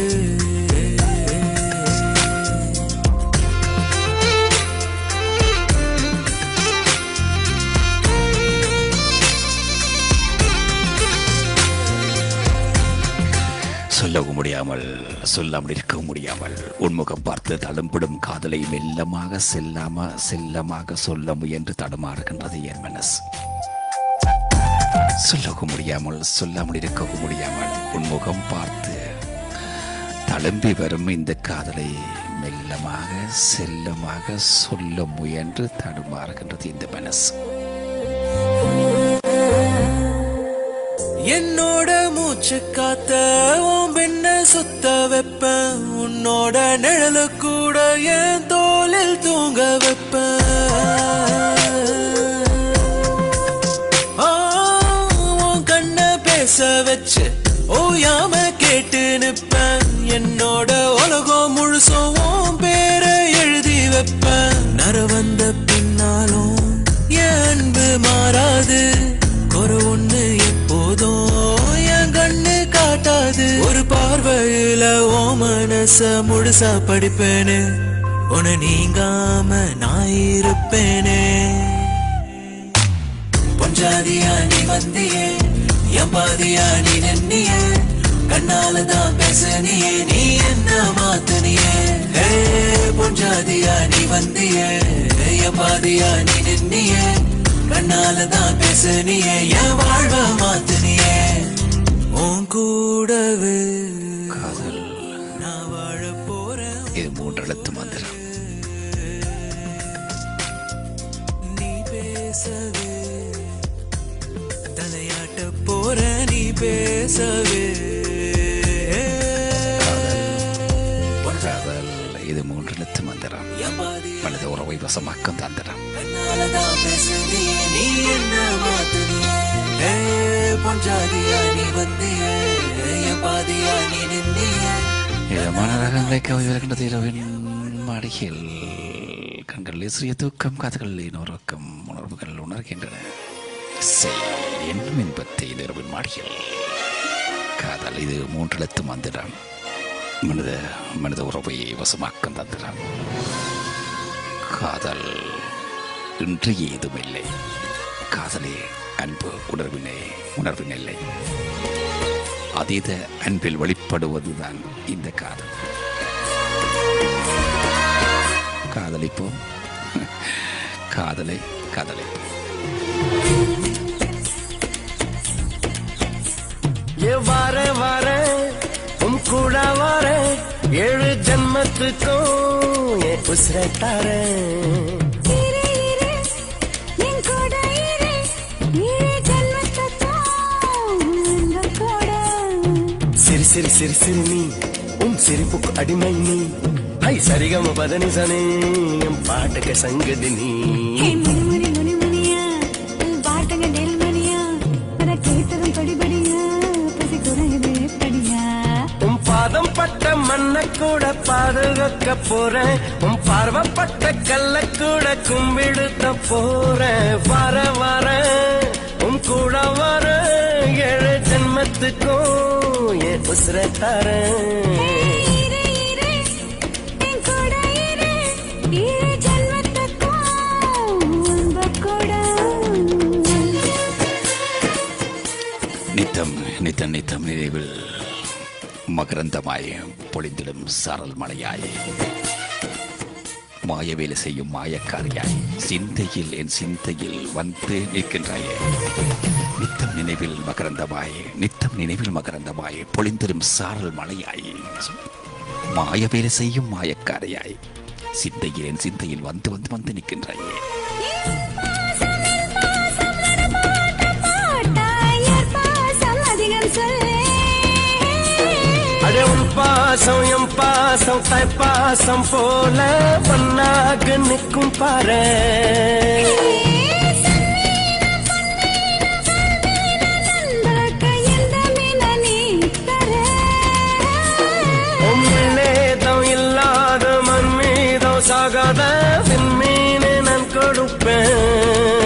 சொல்லவும் முடியாமல் சொல்லாமல் இருக்கவும் முடியாமல் உன்முகம் பார்த்து தழும்பிடும் காதலை மெல்லமாக செல்லாம செல்லமாக சொல்ல முயன்று தடுமாறுகின்றது என் மனசு சொல்லவும் முடியாமல் சொல்லாமல் இருக்கவும் முடியாமல் உன்முகம் பார்த்து தழும்பி வரும் இந்த காதலை மெல்லமாக செல்லமாக சொல்ல முயன்று தடுமாறுகின்றது இந்த மனசு என்னோட மூச்சு காத்த உன் பின்ன சுத்த வைப்பேன் உன்னோட நிழலு கூட என் தோளில் தூங்க வைப்பேன் ஆ, உன் கண்ண பேச வச்சு ஓயாம கேட்டு நிப்பேன் என்னோட உலகம் முழுசும் உன் பேரை எழுதி வைப்பேன் நர வந்த பின்னாலும் என் அன்பு மாறாது குறை ஒண்ணு எப்போதும் என் கண்ணு காட்டாது ஒரு பார்வையில ஓ மனச முழுசா படிப்பேனே உன நீங்காம நான் இருப்பேனே பொஞ்சாதியா நீ வந்தியே என் பாதியா நீ நின்னியே கண்ணால தான் பேசுனியே நீ என்ன மாத்துனியே ஹே பொஞ்சாதியா நீ வந்தியே என் பாதியா நீ நின்னியே கண்ணால தான் பேசுனியே என் வாழ்வ மாத்துனியே உன் கூடவே காதல் நான் வாழ போறேன் இது மூன்றெழுத்து மந்திரம் நீ பேசவே தலையாட்ட போற நீ பேசவே காதல் இது மூன்றெழுத்து மந்திரம் என் பாதி மனித உறவை வசமாக்கும் தந்திரம் கண்ணாலதான் பேசுனியே நீ என்ன மாத்துனியே ஏ பொஞ்சாதியா நீ வந்தியே என் பாதியா நீ நின்னியே இதமான ரகங்களை கவி வருகின்றது இரவின் மாடியில் கண்களில் சிறிய தூக்கம் காதுகளில் உறக்கம் உணர்வுகள் உணர்கின்றன இசை என்னும் இன்பத்தை இந்த இரவின் மாடியில் காதல் இது மூன்றெழுத்து மந்திரம் மனித மனித உறவை வசமாக்கும் தந்திரம் காதல் இன்று ஏதுமில்லை காதலே அன்பு உணர்வினை உணர்வினில்லை அதீத அன்பில் வெளிப்படுவதுதான் இந்த காதல் காதலிப்போம் காதலை காதலிப்போம் ஏ வார வார உம் கூட வார ஏழு ஜன்மத்துக்கும் என் உசுர தாரேன் இரு இரு என் கூட இரு இரு ஜன்மத்துக்கும் உங்க கூட சிரி சிரி சிரி சிரி நீ உன் சிரிப்புக்கு அடிமை நீ ஹை சரிகம பதனி சனே என் பாட்டுக்கு சங்கதி நீ ஹே மணி மணி மணி மணியா உன் பாட்டுங்க டெல் மணியா அத கேட்டதும் படிபடியா பசி குறையுது படியா உன் பாதம் பட்ட மண்ண கூட பாதுகாக்க போறேன் உன் பார்வப்பட்ட கல்ல கூட கும்பிடுத்த போறேன் வர வர உன் கூட வர ஏழு ஜென்மத்துக்கும் என் உசுர தரேன் இரு இரு என் கூட இரு இரு ஜன்மத்துக்கும் உங்க கூட நித்தம் நித்தம் நித்தம் நினைவில் மகரந்தமாய் பொழிந்திடும் சாரல் மழையாய் மாயவேலை செய்யும் மாயக்காரியாய் சிந்தையில் என் சிந்தையில் வந்து நிற்கின்றாயே நித்தம் நினைவில் மகரந்தமாய் நித்தம் நினைவில் மகரந்தமாய் பொழிந்திரும் சாரல் மலையாய் மாயவேலை செய்யும் மாயக்காரியாய் சிந்தையில் என் சிந்தையில் வந்து வந்து வந்து நிற்கின்றாயே பாட்டாயர் பாசம் அதிகம் சொல்லே அட உன் பாசம் எம் பாசம் தாய் பாசம் போல ஒன்னாக நிற்கும் பாரு உம்மிலேதம் இல்லாத மண் மீதம் சாகாத விண்மீனை நான் கொடுப்பேன்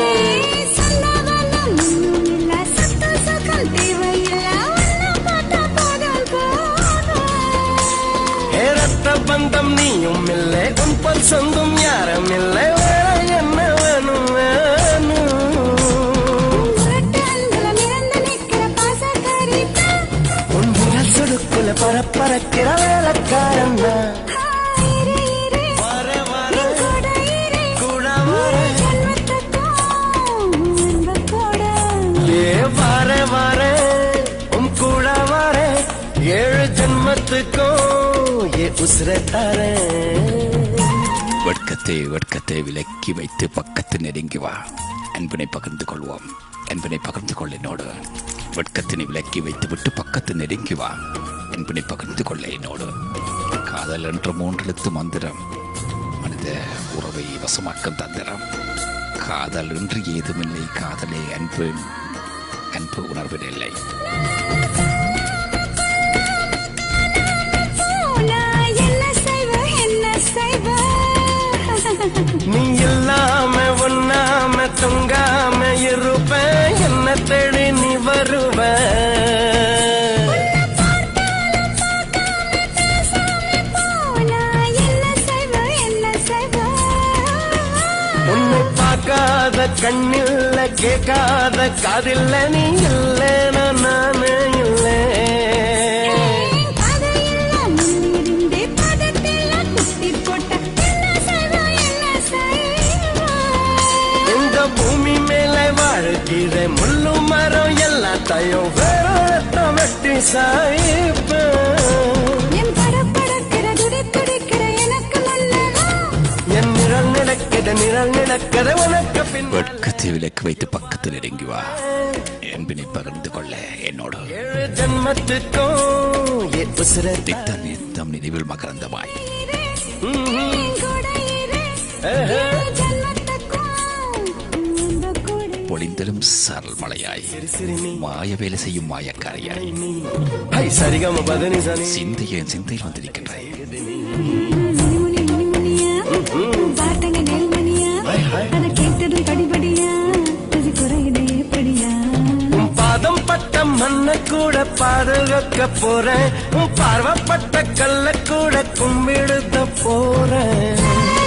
ஏ ரத்த பந்தம் நீயும் இல்லை உன் பல் சொந்தம் யாரும் இல்லை வேற என்ன வேணும் வேணும் உன் விரல் சுடுக்குள்ள பரப்பறக்கிற வேலைக்காரன் தான். வர வர கூட வர ஏ வர வர உன் கூட வர ஏழு ஜென்மத்துக்கும் ஏ உசுர தரேன் வெட்கத்தை வெட்கத்தை விலக்கி வைத்து பக்கத்து நெருங்கி வா அன்பினை பகிர்ந்து கொள்வோம் அன்பினை பகிர்ந்து கொள் என்னோடு வெட்கத்தினை விலக்கி வைத்து விட்டு பக்கத்து நெருங்கி வா அன்பினை பகிர்ந்து கொள்ள என்னோடு காதல் என்ற மூன்றெழுத்து மந்திரம் மனித உறவை வசமாக்கும் தந்திரம் காதல் என்று ஏதுமில்லை காதலே அன்பு அன்பு உணர்வில் இல்லை நீ இல்லாம ஒண்ணாம தூங்காம இருப்பேன் என்ன தேடி நீ வருவ உன்னை பார்க்காத கண்ணில்ல கேட்காத காதில்ல நீ இல்லைன்னா நானே இல்லை இந்த பூமி மேல வாழ்கிற முள்ளு மரம் எல்லாத்தையும் வேற வெட்டி சாய்ப்பேன் என் நிழல் நிலக்கிட நிழல் நிலக்கத உனக்கு பின் வெட்கத்தை விலக்கி வைத்து பக்கத்து நெருங்கி வா அன்பினை பகிர்ந்து கொள்ள என்னோடு ஏழு ஜென்மத்துக்கும் ஏ உசுர நித்தம் நித்தம் நினைவில் மகரந்தமாய் பொழிந்தலும் சரல் மலையாய் மாயவேலை செய்யும் மாயக்காரியாய் ஹை சரிகம பதனி சனி சிந்தைய சிந்தையில் வந்திருக்கின்றாய் உன் பாதம் பட்ட மண்ண கூட பாதுகாக்க போறேன் உன் பார்வப்பட்ட கல்ல கூட கும்பிடுத்த போறேன்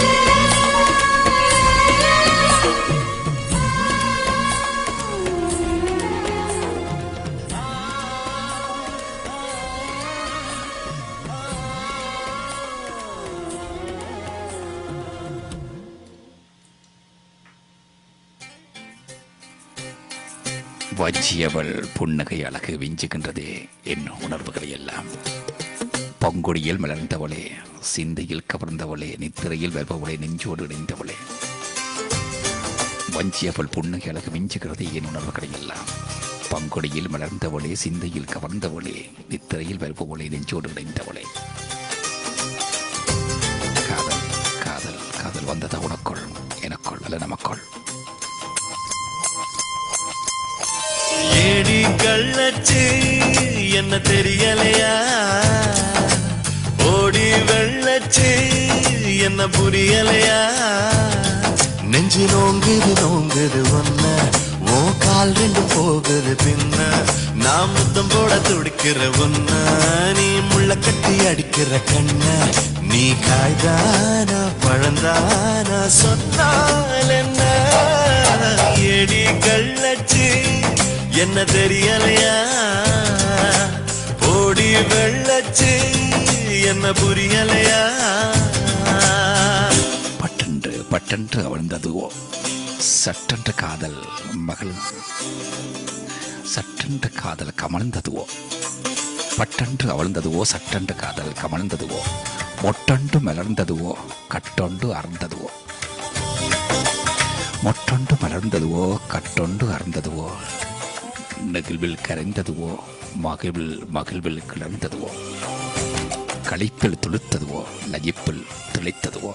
வஞ்சியவள் புன்னகை அழகு விஞ்சுகின்றதே என் உணர்வுகளை எல்லாம் பங்குடியில் மலர்ந்தவளே சிந்தையில் கவர்ந்தவளே நித்திரையில் வருபவளே நெஞ்சோடு இணைந்தவளே வஞ்சியவள் புன்னகை அழகு விஞ்சுகிறதே என் உணர்வுகளை எல்லாம் பங்குடியில் மலர்ந்தவளே சிந்தையில் கவர்ந்தவளே நித்திரையில் வருபவளே நெஞ்சோடு இணைந்தவளே காதல் காதல் காதல் வந்ததா உனக்குள் எனக்குள் அல்ல நமக்குள் ஏடி கள்ளச்சு என்ன தெரியலையா ஓடி வெள்ளச்சு என்ன புரியலையா நெஞ்சு நோங்குது நோங்குது ஒன்ன ஓ கால் ரெண்டு போகுது பின்ன நான் முத்தம் போட துடிக்கிற ஒன்ன நீ முள்ள கட்டி அடிக்கிற கண்ண நீ காய்தானா பழந்தானா சொன்னால் என்ன ஏடி கள்ளச்சு என்ன தெரியலையா ஓடி வெள்ளச்சு என்ன புரியலையா பட்டென்று அவிழ்ந்ததுவோ சட்டென்ற காதல் மகள் சட்டென்ற காதல் கமழ்ந்ததுவோ பட்டென்று அவிழ்ந்ததுவோ சட்டென்ற காதல் கமழ்ந்ததுவோ மொட்டொண்டு மலர்ந்ததுவோ கட்டொண்டு அறந்ததுவோ மொட்டொண்டு மலர்ந்ததுவோ கட்டொண்டு அறந்ததுவோ நெகிழ்வில் கரைந்ததுவோ மகிழ்வில் மகிழ்வில் கிளர்ந்ததுவோ களிப்பில் துளுத்ததுவோ லயிப்பில் திளைத்ததுவோ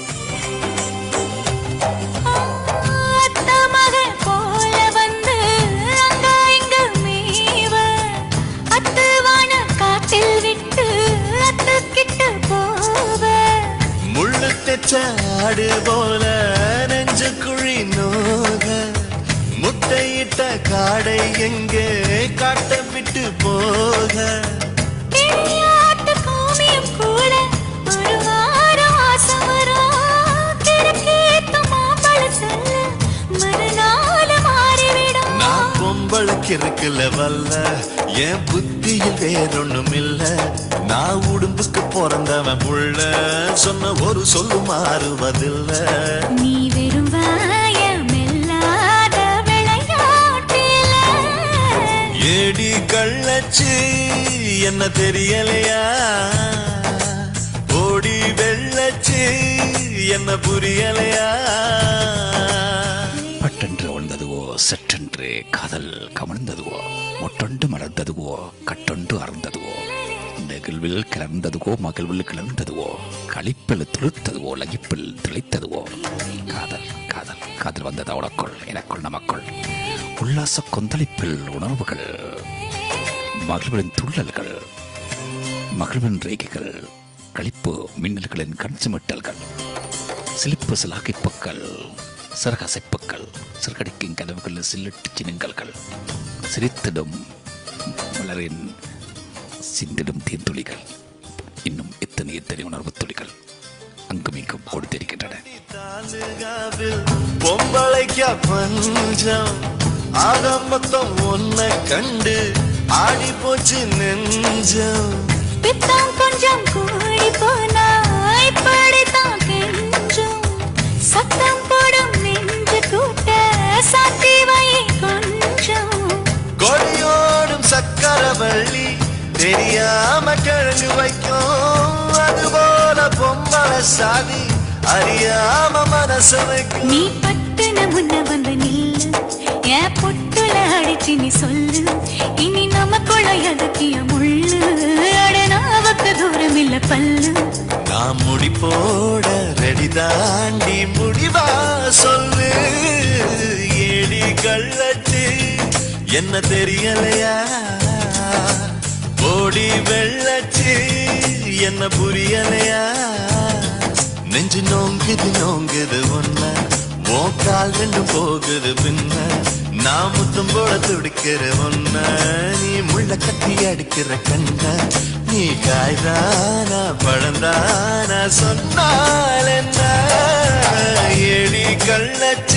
அத்த மகள் போல வந்து அங்க இங்க மேவ அத்துவான காட்டில் விட்டு அத்துக்கிட்டு போவ முள்ளு தெச்ச ஆடு போல நெஞ்சு குழி நோக முட்டையிட்ட காடை எங்கே காட்ட விட்டு போக கிளியாட்டு கோமியம் கூட ஒரு வாரம் ஆசம் வரும் திருக்கேத்த மாம்பழ செல்ல மறுநாள் மாறிவிடும் நான் பொம்பளைக்கு இருக்குல்ல வல்ல என் புத்தியில் வேறொன்னும் இல்ல நான் உடும்புக்கு பிறந்தவன் புள்ள சொன்ன ஒரு சொல்லு மாறுவதில்ல நீ வெறும் வாயமில்லாத விளையாட்டில ஏடி கள்ளச்சு என்ன தெரியலையா ஓடி வெள்ளச்சு என்ன புரியலையா பட்டென்று அவிழ்ந்ததுவோ சற்றென்று காதல் கமழ்ந்ததுவோ மொட்டொண்டு மலர்ந்ததுவோ கட்டொண்டு அறந்ததுவோ நெகிழ்வில் கிளர்ந்ததுவோ மகிழ்வில் கிளர்ந்ததுவோ களிப்பில் துளுத்ததுவோ லகிப்பில் திளைத்ததுவோ காதல் காதல் காதல் வந்தது அவளுக்குள் எனக்குள் நமக்குள் உல்லாச கொந்தளிப்பில் உணர்வுகள் மகிழ்வின் துள்ளல்கள் மகிழ்வின் ரேகைகள் களிப்பு மின்னல்களின் கண் சிமிட்டல்கள் சிலிப்பு சிலாகிப்புக்கள் சிறகசைப்புக்கள் சிறகடிக்கும் கனவுகள் சில்லிட்டு சினுங்கல்கள் சிரித்திடும் மலரின் சிந்திடும் தீர்த்துளிகள் இன்னும் எத்தனை எத்தனை உணர்வு துளிகள் அங்கும் இங்கும் கொடுத்திருக்கின்றன தாலுகாவில் பொம்பளைக்கா பஞ்சம் ஆக மொத்தம் ஒன்ன கண்டு ஆடி போச்சு நெஞ்சம் பித்தம் கொஞ்சம் கூடி போனா இப்படித்தான் கெஞ்சும் சத்தம் போடும் நெஞ்சு கூட்ட சாத்தி வை கொஞ்சம் கொடியோடும் சக்கரவள்ளி தெரியாம கிழங்கு வைக்கும் அதுபோல பொம்பளை சாதி அறியாம மனசு வைக்கும் நீ பட்டுன முன்ன வந்து நில்லு என் பொட்டுல அடிச்சு நீ சொல்லு இனி நமக்குள்ள எதுக்கிய முள்ளு அட நாவுக்கு தூரம் இல்ல பல்லு நான் முடி போட ரெடி தாண்டி முடிவா சொல்லு ஏடி கள்ளட்டு என்ன தெரியலையா ஓடி வெள்ளச்சு என்ன புரியலையா நெஞ்சு நோங்குது நோங்குது ஒன்ன மோக்கால் ரெண்டு போகுது பின்ன நான் முத்தம் போட துடிக்கிற ஒன்ன நீ முள்ள கட்டி அடிக்கிற கண்ண நீ காய்தானா பழந்தானா சொன்னால் என்ன எடி கள்ளச்சு